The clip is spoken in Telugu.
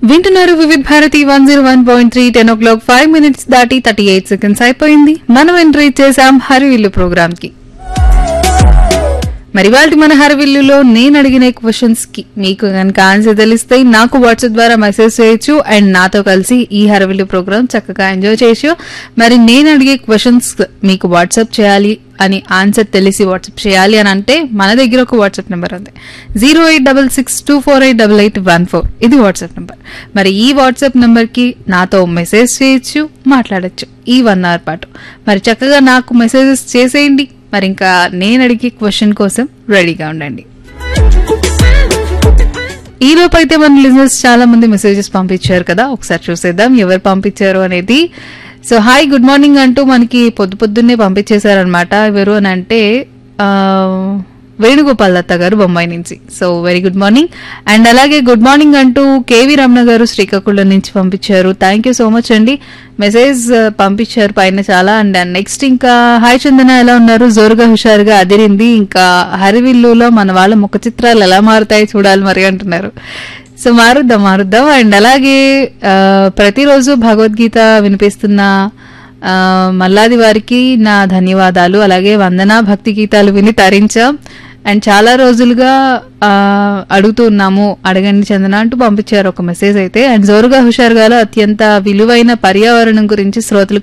వింటున్నారు Vividh Bharati one zero one point three ten o'clock five minutes దాటి థర్టీ ఎయిట్ సెకండ్స్ అయిపోయింది మనం ఎంట్రీ చేసాం హరివిల్లు ప్రోగ్రామ్ కి మరి వాళ్ళ మన హరివిల్లులో నేను అడిగిన క్వశ్చన్స్ కి మీకు కనుక ఆన్సర్ తెలిస్తే నాకు వాట్సాప్ ద్వారా మెసేజ్ చేయొచ్చు అండ్ నాతో కలిసి ఈ హరివిల్లు ప్రోగ్రామ్ చక్కగా ఎంజాయ్ చేయొచ్చు మరి నేను అడిగే క్వశ్చన్స్ మీకు వాట్సాప్ చేయాలి అని ఆన్సర్ తెలిసి వాట్సాప్ చేయాలి అని అంటే మన దగ్గర ఒక వాట్సాప్ నెంబర్ ఉంది zero eight double six two four eight double eight one four ఇది వాట్సాప్ నెంబర్ మరి ఈ వాట్సాప్ నెంబర్ కి నాతో మెసేజ్ చేయొచ్చు మాట్లాడొచ్చు ఈ వన్ అవర్ పాటు మరి చక్కగా నాకు మెసేజెస్ చేసేయండి మరి ఇంకా నేను అడిగే క్వశ్చన్ కోసం రెడీగా ఉండండి ఈ లోపు అయితే మన లిజనర్స్ చాలా మంది మెసేజెస్ పంపించారు కదా ఒకసారి చూసేద్దాం ఎవరు పంపించారు అనేది సో హాయ్ గుడ్ మార్నింగ్ అంటూ మనకి పొద్దు పొద్దున్నే పంపించేశారనమాట ఎవరు అని అంటే ఆ, వేణుగోపాల్ దత్త గారు బొంబాయి నుంచి so very good morning and అలాగే గుడ్ మార్నింగ్ అంటూ కేవీ రమణ గారు శ్రీకాకుళం నుంచి పంపించారు థ్యాంక్ యూ సో మచ్ అండి మెసేజ్ ఆ, పంపించారు పైన చాలా అండ్ నెక్స్ట్ ఇంకా హాయ్ చందన ఎలా ఉన్నారు జోరుగా హుషారుగా అదిరింది ఇంకా హరివిల్లులో మన వాళ్ళ ముఖ చిత్రాలు ఎలా మారుతాయి చూడాలి మరి అంటున్నారు సో మారుద్దాం మారుద్దాం అండ్ అలాగే ఆ, ప్రతిరోజు భగవద్గీత వినిపిస్తున్న ఆ, మల్లాది వారికి నా ధన్యవాదాలు అలాగే వందన భక్తి గీతాలు విని తరించాం అండ్ చాలా రోజులుగా ఆ, అడుగుతూ ఉన్నాము అడగండి చందన అంటూ పంపించారు ఒక మెసేజ్ అయితే అండ్ జోరుగా హుషారుగాలో అత్యంత విలువైన పర్యావరణం గురించి శ్రోతలకు